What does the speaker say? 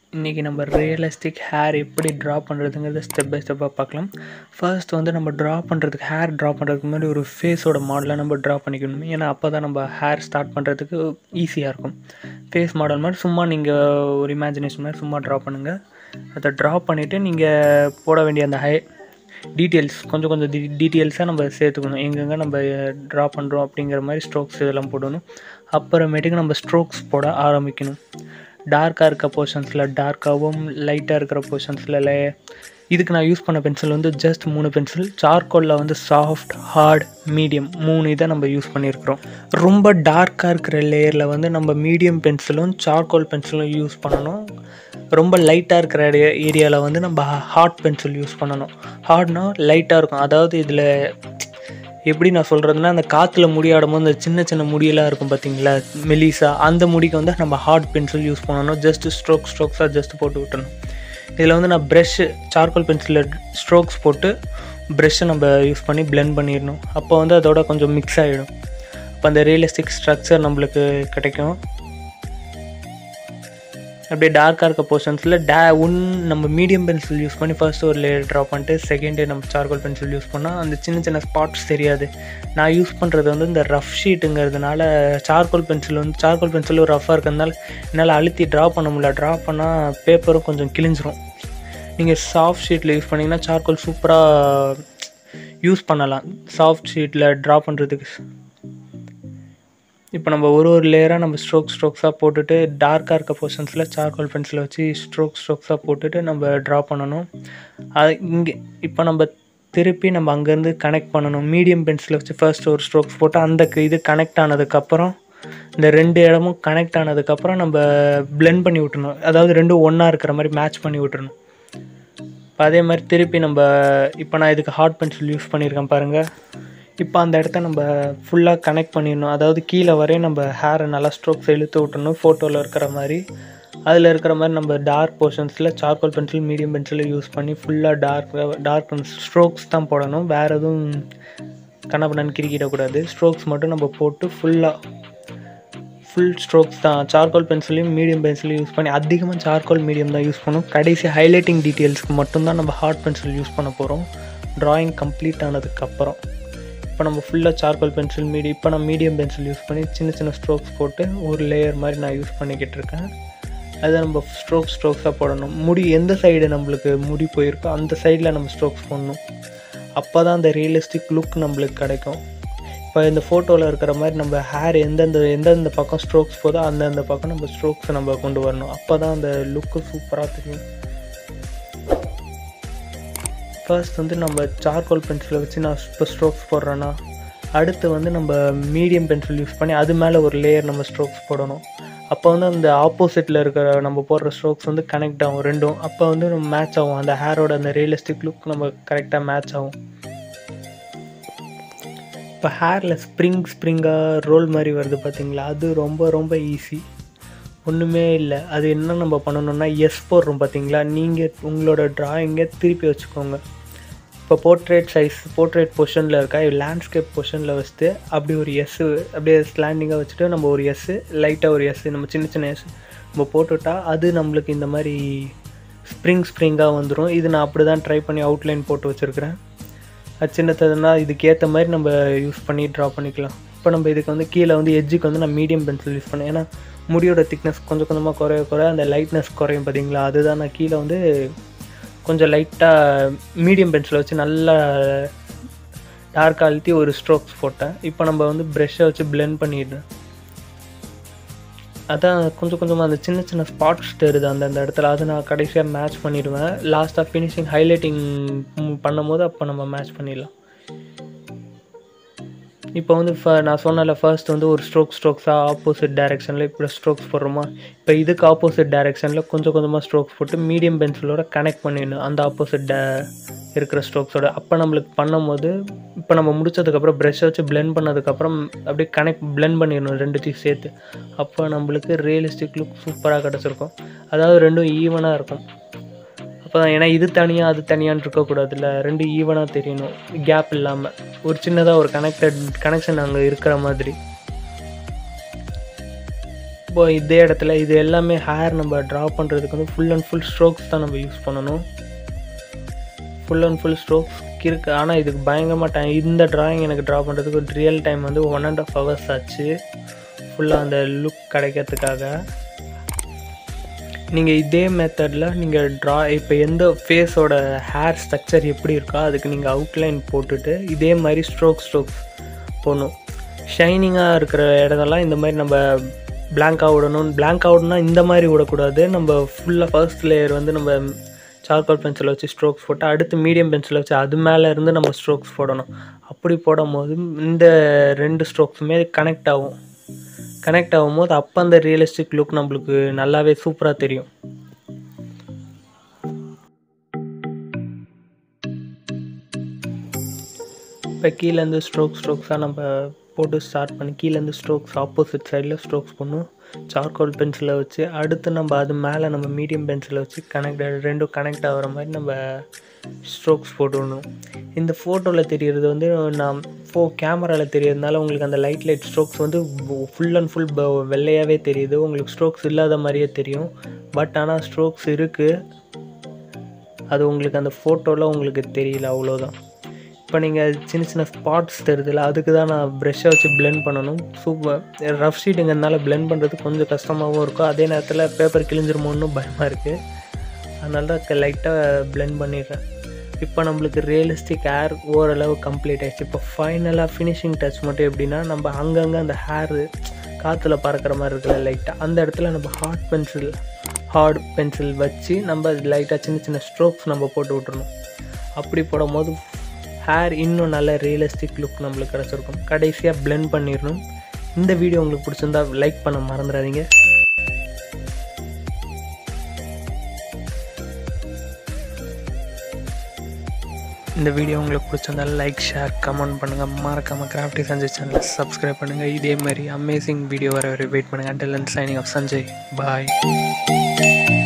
இன்றைக்கி நம்ம realistic hair எப்படி ட்ரா பண்ணுறதுங்கிறத ஸ்டெப் பை ஸ்டெப்பாக பார்க்கலாம் ஃபர்ஸ்ட் வந்து நம்ம ட்ரா பண்ணுறதுக்கு ஹேர் ட்ரா பண்ணுறதுக்கு முன்னாடி ஒரு ஃபேஸோட மாடலை நம்ம ட்ரா பண்ணிக்கணும் ஏன்னா அப்போ தான் நம்ம ஹேர் ஸ்டார்ட் பண்ணுறதுக்கு ஈஸியாக இருக்கும் ஃபேஸ் மாடல் மாதிரி சும்மா நீங்கள் ஒரு இமேஜினேஷன் மாதிரி சும்மா ட்ரா பண்ணுங்கள் அதை ட்ரா பண்ணிவிட்டு நீங்கள் போட வேண்டிய அந்த ஹை டீட்டெயில்ஸ் கொஞ்சம் கொஞ்சம் டி டீட்டெயில்ஸாக நம்ம சேர்த்துக்கணும் எங்கெங்கே நம்ம ட்ரா பண்ணுறோம் அப்படிங்கிற மாதிரி ஸ்ட்ரோக்ஸ் இதெல்லாம் போடணும் அப்புறமேட்டுக்கு நம்ம ஸ்ட்ரோக்ஸ் போட ஆரம்பிக்கணும் டார்க்காக இருக்க போர்ஷன்ஸில் டார்க்காகவும் லைட்டாக இருக்கிற போர்ஷன்ஸில் லே இதுக்கு நான் யூஸ் பண்ண பென்சில் வந்து ஜஸ்ட் மூணு பென்சில் சார்கோலில் வந்து சாஃப்ட் ஹார்ட் மீடியம் மூணு இதை நம்ம யூஸ் பண்ணியிருக்கிறோம் ரொம்ப டார்க்காக இருக்கிற லேயரில் வந்து நம்ம மீடியம் பென்சிலும் சார்கோல் பென்சிலும் யூஸ் பண்ணணும் ரொம்ப லைட்டாக இருக்கிற ஏரியாவில் வந்து நம்ம ஹார்ட் பென்சில் யூஸ் பண்ணணும் ஹார்ட்னா லைட்டாக இருக்கும் அதாவது இதில் எப்படி நான் சொல்கிறதுனா அந்த காற்றுல முடியாடும் போது அந்த சின்ன சின்ன முடியெல்லாம் இருக்கும் பார்த்தீங்களா மெலிசா அந்த முடிக்கு வந்து நம்ம ஹார்ட் பென்சில் யூஸ் பண்ணணும் ஜஸ்ட் ஸ்ட்ரோக் ஸ்ட்ரோக்ஸாக ஜஸ்ட் போட்டு விட்டணும் இதில் வந்து நான் ப்ரெஷ்ஷு சார்கோல் பென்சிலில் ஸ்ட்ரோக்ஸ் போட்டு ப்ரெஷ்ஷை நம்ம யூஸ் பண்ணி பிளெண்ட் பண்ணிடணும் அப்போ வந்து அதோட கொஞ்சம் மிக்ஸ் ஆகிடும் அப்போ அந்த ரியலிஸ்டிக் ஸ்ட்ரக்சர் நம்மளுக்கு கிடைக்கும் அப்படியே டார்க்காக இருக்க போர்ஷன்ஸில் டே ஒன் நம்ம மீடியம் பென்சில் யூஸ் பண்ணி ஃபர்ஸ்ட் ஒரு லேயர் ட்ரா பண்ணிட்டு செகண்ட் நம்ம சார்கோல் பென்சில் யூஸ் பண்ணால் அந்த சின்ன சின்ன ஸ்பாட்ஸ் தெரியாது நான் யூஸ் பண்ணுறது வந்து இந்த ரஃப் ஷீட்டுங்கிறதுனால சார்கோல் பென்சில் வந்து சார்கோல் பென்சில் ரஃப்பாக இருக்கிறதுனால என்னால் அழுத்தி ட்ரா பண்ண முடியல ட்ரா பண்ணால் பேப்பரும் கொஞ்சம் கிழிஞ்சிரும் நீங்கள் சாஃப்ட் ஷீட்டில் யூஸ் பண்ணிங்கன்னா சார்கோல் சூப்பராக யூஸ் பண்ணலாம் சாஃப்ட் ஷீட்டில் ட்ரா பண்ணுறதுக்கு இப்போ நம்ம ஒரு ஒரு லேயராக நம்ம ஸ்ட்ரோக் ஸ்ட்ரோக்ஸாக போட்டுட்டு டார்க்காக இருக்க போர்ஷன்ஸில் சார்கோல் பென்சிலை வச்சு ஸ்ட்ரோக் ஸ்ட்ரோக்ஸாக போட்டுட்டு நம்ம ட்ரா பண்ணணும் அது இங்கே இப்போ நம்ம திருப்பி நம்ம அங்கேருந்து கனெக்ட் பண்ணணும் மீடியம் பென்சிலை வச்சு ஃபர்ஸ்ட் ஒரு ஸ்ட்ரோக்ஸ் போட்டு அந்த இது கனெக்ட் ஆனதுக்கப்புறம் இந்த ரெண்டு இடமும் கனெக்ட் ஆனதுக்கப்புறம் நம்ம பிளெண்ட் பண்ணி விட்டுணும் அதாவது ரெண்டும் ஒன்றா இருக்கிற மாதிரி மேட்ச் பண்ணி விட்டுறணும் இப்போ அதே மாதிரி திருப்பி நம்ம இப்போ நான் இதுக்கு ஹார்ட் பென்சில் யூஸ் பண்ணியிருக்கேன் பாருங்கள் இப்போ அந்த இடத்த நம்ம ஃபுல்லாக கனெக்ட் பண்ணிடணும் அதாவது கீழே வரையும் நம்ம ஹேரை நல்லா ஸ்ட்ரோக்ஸ் இழுத்து விட்டணும் ஃபோட்டோவில் இருக்கிற மாதிரி அதில் இருக்கிற மாதிரி நம்ம டார்க் போர்ஷன்ஸில் சார்கோல் பென்சில் மீடியம் பென்சிலை யூஸ் பண்ணி ஃபுல்லாக டார்க் டார்க் ஸ்ட்ரோக்ஸ் தான் போடணும் வேறு எதுவும் கண்ணப்பண்ணு கிரிக்கிடக்கூடாது ஸ்ட்ரோக்ஸ் மட்டும் நம்ம போட்டு ஃபுல்லாக ஃபுல் ஸ்ட்ரோக்ஸ் தான் சார்கோல் பென்சிலையும் மீடியம் பென்சிலையும் யூஸ் பண்ணி அதிகமாக சார்கோல் மீடியம் தான் யூஸ் பண்ணும் கடைசி ஹைலைட்டிங் டீட்டெயில்ஸ்க்கு மட்டும்தான் நம்ம ஹார்ட் பென்சில் யூஸ் பண்ண போகிறோம் ட்ராயிங் கம்ப்ளீட் ஆனதுக்கப்புறம் இப்போ நம்ம ஃபுல்லாக சார்கோல் பென்சில் மீடி இப்போ நான் மீடியம் பென்சில் யூஸ் பண்ணி சின்ன சின்ன ஸ்ட்ரோக்ஸ் போட்டு ஒரு லேயர் மாதிரி நான் யூஸ் பண்ணிக்கிட்டு இருக்கேன் அதை நம்ம ஸ்ட்ரோக் ஸ்ட்ரோக்ஸாக போடணும் முடி எந்த சைடு நம்மளுக்கு முடி போயிருக்கோ அந்த சைடில் நம்ம ஸ்ட்ரோக்ஸ் போடணும் அப்போ தான் அந்த ரியலிஸ்டிக் லுக் நம்மளுக்கு கிடைக்கும் இப்போ இந்த ஃபோட்டோவில் இருக்கிற மாதிரி நம்ம ஹேர் எந்தெந்த எந்தெந்த பக்கம் ஸ்ட்ரோக்ஸ் போதோ அந்தந்த பக்கம் நம்ம ஸ்ட்ரோக்ஸை நம்ம கொண்டு வரணும் அப்போ தான் அந்த லுக்கு சூப்பராக தெரியும் ஃபர்ஸ்ட் வந்து நம்ம சார்கோல் பென்சிலை வச்சு நான் இப்போ ஸ்ட்ரோக்ஸ் போடுறேன்னா அடுத்து வந்து நம்ம மீடியம் பென்சில் யூஸ் பண்ணி அது மேலே ஒரு லேயர் நம்ம ஸ்ட்ரோக்ஸ் போடணும் அப்போ வந்து அந்த ஆப்போசிட்டில் இருக்கிற நம்ம போடுற ஸ்ட்ரோக்ஸ் வந்து கனெக்ட் ஆகும் ரெண்டும் அப்போ வந்து நம்ம மேட்ச் ஆகும் அந்த ஹேரோட அந்த ரியலிஸ்டிக் லுக் நம்ம கரெக்டாக மேட்ச் ஆகும் இப்போ ஹேரில் ஸ்ப்ரிங் ஸ்ப்ரிங்காக ரோல் மாதிரி வருது பார்த்தீங்களா அது ரொம்ப ரொம்ப ஈஸி ஒன்றுமே இல்லை அது என்ன நம்ம பண்ணணும்னா எஸ் போடுறோம் பார்த்தீங்களா நீங்கள் உங்களோட ட்ராயிங்கை திருப்பி வச்சுக்கோங்க இப்போ போர்ட்ரேட் சைஸ் போர்ட்ரேட் பொசிஷனில் இருக்கா லேண்ட்ஸ்கேப் பொசிஷனில் வச்சுட்டு அப்படி ஒரு எஸ்ஸு அப்படியே ஸ்லாண்டிங்காக வச்சுட்டு நம்ம ஒரு எஸ்ஸு லைட்டாக ஒரு எஸ்ஸு நம்ம சின்ன சின்ன எஸ் நம்ம போட்டுவிட்டா அது நம்மளுக்கு இந்த மாதிரி ஸ்ப்ரிங் ஸ்ப்ரிங்காக வந்துடும் இது நான் அப்படி தான் ட்ரை பண்ணி அவுட்லைன் போட்டு வச்சுருக்கிறேன் அது சின்னதுன்னா இதுக்கேற்ற மாதிரி நம்ம யூஸ் பண்ணி ட்ரா பண்ணிக்கலாம் இப்போ நம்ம இதுக்கு வந்து கீழே வந்து எஜ்ஜுக்கு வந்து நான் மீடியம் பென்சில் யூஸ் பண்ணேன் ஏன்னா முடியோட திக்னஸ் கொஞ்சம் கொஞ்சமாக குறைய குறைய அந்த லைட்னஸ் குறையும் பார்த்தீங்களா அதுதான் நான் கீழே வந்து கொஞ்சம் லைட்டாக மீடியம் பென்சில் வச்சு நல்லா டார்க் அழுத்தி ஒரு ஸ்ட்ரோக்ஸ் போட்டேன் இப்போ நம்ம வந்து ப்ரெஷ்ஷை வச்சு பிளெண்ட் பண்ணிடுறேன் அதான் கொஞ்சம் கொஞ்சமாக அந்த சின்ன சின்ன ஸ்பாட்ஸ் தெரியுது அந்த அந்த இடத்துல அதை நான் கடைசியாக மேட்ச் பண்ணிடுவேன் லாஸ்ட்டாக ஃபினிஷிங் ஹைலைட்டிங் பண்ணும்போது அப்போ நம்ம மேட்ச் பண்ணிடலாம் இப்போ வந்து ஃப நான் சொன்னல ஃபர்ஸ்ட் வந்து ஒரு ஸ்ட்ரோக் ஸ்ட்ரோக்ஸாக ஆப்போசிட் டைரெக்ஷனில் இப்போ ஸ்ட்ரோக்ஸ் போடுறோமா இப்போ இதுக்கு ஆப்போசிட் டைரெக்ஷனில் கொஞ்சம் கொஞ்சமாக ஸ்ட்ரோக்ஸ் போட்டு மீடியம் பென்சிலோட கனெக்ட் பண்ணிடணும் அந்த ஆப்போசிட் டே இருக்கிற ஸ்ட்ரோக்ஸோட அப்போ நம்மளுக்கு பண்ணும்போது இப்போ நம்ம முடிச்சதுக்கப்புறம் ப்ரெஷ்ஷை வச்சு பிளெண்ட் பண்ணதுக்கப்புறம் அப்படியே கனெக்ட் பிளெண்ட் பண்ணிடணும் ரெண்டுத்தையும் சேர்த்து அப்போ நம்மளுக்கு ரியலிஸ்டிக் லுக் சூப்பராக கிடச்சிருக்கும் அதாவது ரெண்டும் ஈவனாக இருக்கும் அப்போ தான் ஏன்னா இது தனியாக அது தனியான்னு இருக்கக்கூடாதுல்ல ரெண்டு ஈவனாக தெரியணும் கேப் இல்லாமல் ஒரு சின்னதாக ஒரு கனெக்டட் கனெக்ஷன் அங்கே இருக்கிற மாதிரி இப்போ இதே இடத்துல இது எல்லாமே ஹேர் நம்ம ட்ரா பண்ணுறதுக்கு வந்து ஃபுல் அண்ட் ஃபுல் ஸ்ட்ரோக்ஸ் தான் நம்ம யூஸ் பண்ணணும் ஃபுல் அண்ட் ஃபுல் ஸ்ட்ரோக்ஸ் இருக்குது ஆனால் இதுக்கு பயங்கரமாக டைம் இந்த ட்ராயிங் எனக்கு ட்ரா பண்ணுறதுக்கு ரியல் டைம் வந்து ஒன் அண்ட் ஆஃப் ஹவர்ஸ் ஆச்சு ஃபுல்லாக அந்த லுக் கிடைக்கிறதுக்காக நீங்கள் இதே மெத்தடில் நீங்கள் ட்ரா இப்போ எந்த ஃபேஸோட ஹேர் ஸ்ட்ரக்சர் எப்படி இருக்கோ அதுக்கு நீங்கள் அவுட்லைன் போட்டுட்டு இதே மாதிரி ஸ்ட்ரோக் ஸ்ட்ரோக்ஸ் போடணும் ஷைனிங்காக இருக்கிற இடத்தெல்லாம் இந்த மாதிரி நம்ம பிளாங்காக விடணும் பிளாங்காக விடணும்னா இந்த மாதிரி விடக்கூடாது நம்ம ஃபுல்லாக ஃபர்ஸ்ட் லேயர் வந்து நம்ம சார்கோல் பென்சிலை வச்சு ஸ்ட்ரோக்ஸ் போட்டு அடுத்து மீடியம் பென்சிலை வச்சு அது மேலே இருந்து நம்ம ஸ்ட்ரோக்ஸ் போடணும் அப்படி போடும் போது இந்த ரெண்டு ஸ்ட்ரோக்ஸுமே கனெக்ட் ஆகும் கனெக்ட் ஆகும்போது அப்போ அந்த ரியலிஸ்டிக் லுக் நம்மளுக்கு நல்லாவே சூப்பராக தெரியும் இப்போ கீழேருந்து ஸ்ட்ரோக் ஸ்ட்ரோக்ஸாக நம்ம போட்டு ஸ்டார்ட் பண்ணி கீழேருந்து ஸ்ட்ரோக்ஸ் ஆப்போசிட் சைடில் ஸ்ட்ரோக்ஸ் பண்ணும் சார்கோல் பென்சிலை வச்சு அடுத்து நம்ம அது மேலே நம்ம மீடியம் பென்சிலை வச்சு கனெக்ட் ரெண்டும் கனெக்ட் ஆகிற மாதிரி நம்ம ஸ்ட்ரோக்ஸ் போட்டுடணும் இந்த ஃபோட்டோவில் தெரியறது வந்து நான் ஃபோ கேமராவில் தெரியறதுனால உங்களுக்கு அந்த லைட் லைட் ஸ்ட்ரோக்ஸ் வந்து ஃபுல் அண்ட் ஃபுல் வெள்ளையாகவே தெரியுது உங்களுக்கு ஸ்ட்ரோக்ஸ் இல்லாத மாதிரியே தெரியும் பட் ஆனால் ஸ்ட்ரோக்ஸ் இருக்குது அது உங்களுக்கு அந்த ஃபோட்டோவில் உங்களுக்கு தெரியல அவ்வளோதான் இப்போ நீங்கள் சின்ன சின்ன ஸ்பாட்ஸ் தெரியுதுல அதுக்கு தான் நான் ப்ரெஷ்ஷை வச்சு பிளெண்ட் பண்ணணும் சூப்பர் ரஃப் ஷீட்டுங்கிறதுனால பிளெண்ட் பண்ணுறது கொஞ்சம் கஷ்டமாகவும் இருக்கும் அதே நேரத்தில் பேப்பர் கிழிஞ்சிருமோன்னு பயமாக இருக்குது அதனால தான் லைட்டாக பிளெண்ட் பண்ணிடுறேன் இப்போ நம்மளுக்கு ரியலிஸ்டிக் ஹேர் ஓரளவு கம்ப்ளீட் ஆகிடுச்சு இப்போ ஃபைனலாக ஃபினிஷிங் டச் மட்டும் எப்படின்னா நம்ம அங்கங்கே அந்த ஹேரு காற்றுல பறக்கிற மாதிரி இருக்குல்ல லைட்டாக அந்த இடத்துல நம்ம ஹார்ட் பென்சில் ஹார்ட் பென்சில் வச்சு நம்ம லைட்டாக சின்ன சின்ன ஸ்ட்ரோக்ஸ் நம்ம போட்டு விட்டுறணும் அப்படி போடும்போது ஹேர் இன்னும் நல்ல ரியலிஸ்டிக் லுக் நம்மளுக்கு கிடச்சிருக்கும் கடைசியாக பிளெண்ட் பண்ணிடணும் இந்த வீடியோ உங்களுக்கு பிடிச்சிருந்தா லைக் பண்ண மறந்துடாதீங்க இந்த வீடியோ உங்களுக்கு பிடிச்சிருந்தாலும் லைக் ஷேர் கமெண்ட் பண்ணுங்கள் மறக்காமல் கிராஃப்டி சஞ்சய் சேனலை சப்ஸ்கிரைப் பண்ணுங்கள் இதே மாதிரி அமேசிங் வீடியோ வர வரை வெயிட் பண்ணுங்கள் அண்டில் சைனிங் ஆஃப் சஞ்சய் பாய்